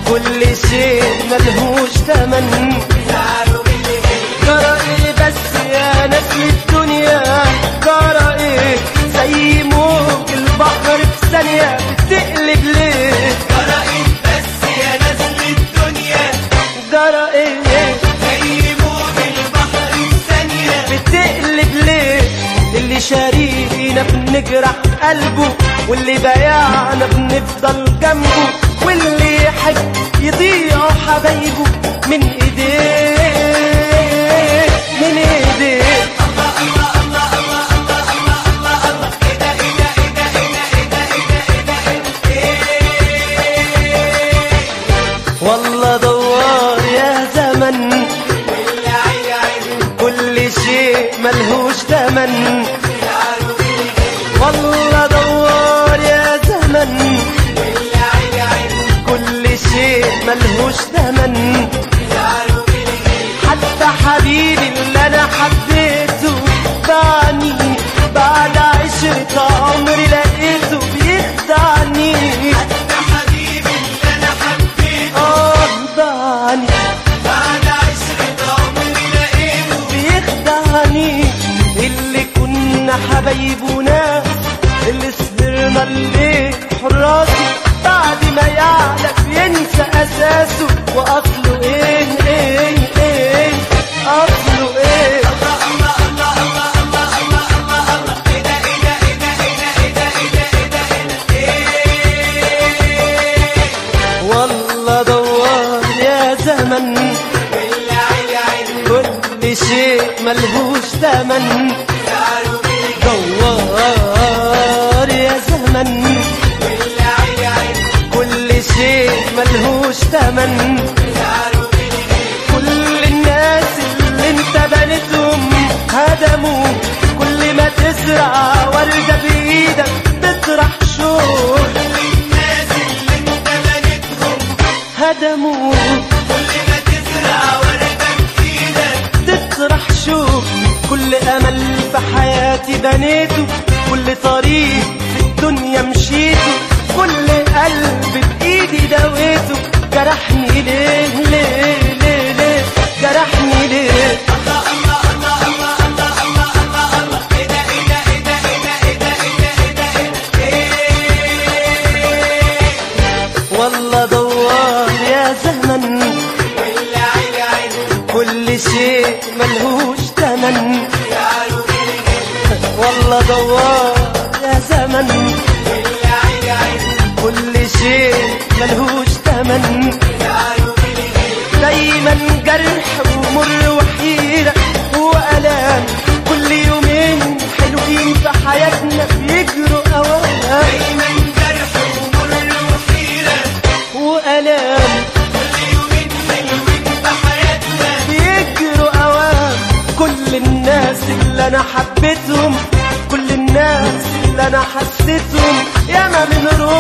كل شيء ملهوش تمن جرى ايه بس يا ناس الدنيا جرى ايه زي موج البحر في ثانية بتقلب ليه فرقت بس يا ناس الدنيا جرى ايه زي موج البحر الثانية بتقلب ليه اللي شارينا بنجرح قلبه واللي بايعنا بنفضل جنبه واللي يحب يضيع حبايبه من ايديه من ايديه والله دوار يا زمن واللي عيعين كل شيء ملهوش تمن يعرف الغيب والله دوار يا زمن واللي عيعين كل شيء ملهوش تمن يعرف الغيب حتى حبيبي اللي انا حبيته باعني بعد عشرة عمري لقيته بيخدعني حتى حبيبي اللي انا حبيته اه باعني بعد عشرة عمري لقيته بيخدعني اللي كنا حبايبه ناس اللي سهرنا الليل حراسه بعد ما يعلق ينسى اساسه واصله ايه ايه ايه اصله ايه والله دوار يا زمن واللي عيعين كل شيء ملهوش تمن يعرف الغيب دوار يا زمن واللي عيعين كل شيء ملهوش تمن يعرف الغيب كل الناس اللي انت بنيتهم هدموا كل ما تزرع وردة بإيدك تطرح شوق الناس اللي انت بنيتهم هدموا كل ما تزرع وردة بإيدك تطرح شوق كل أمل في حياتي بنيته كل طريق في الدنيا مشيته كل قلب بإيدي دويته جرحني ليه ليه ليه ليه جرحني ليه والله دوار يا زمن واللي عيعين كل شيء ملهوش تمن يعرف الغيب والله دوار يا زمن واللي عيعين كل شيء ملهوش تمن يعرف الغيب دايما جرح ومر وحيرة وألام كل يومين حلوين في حياتنا بيجروا أوام دايما جرح ومر وحيرة وألام كل يومين حلوين في حياتنا بيجروا أوام كل الناس اللي أنا حبيتهم كل الناس اللي أنا حسيتهم ياما من روح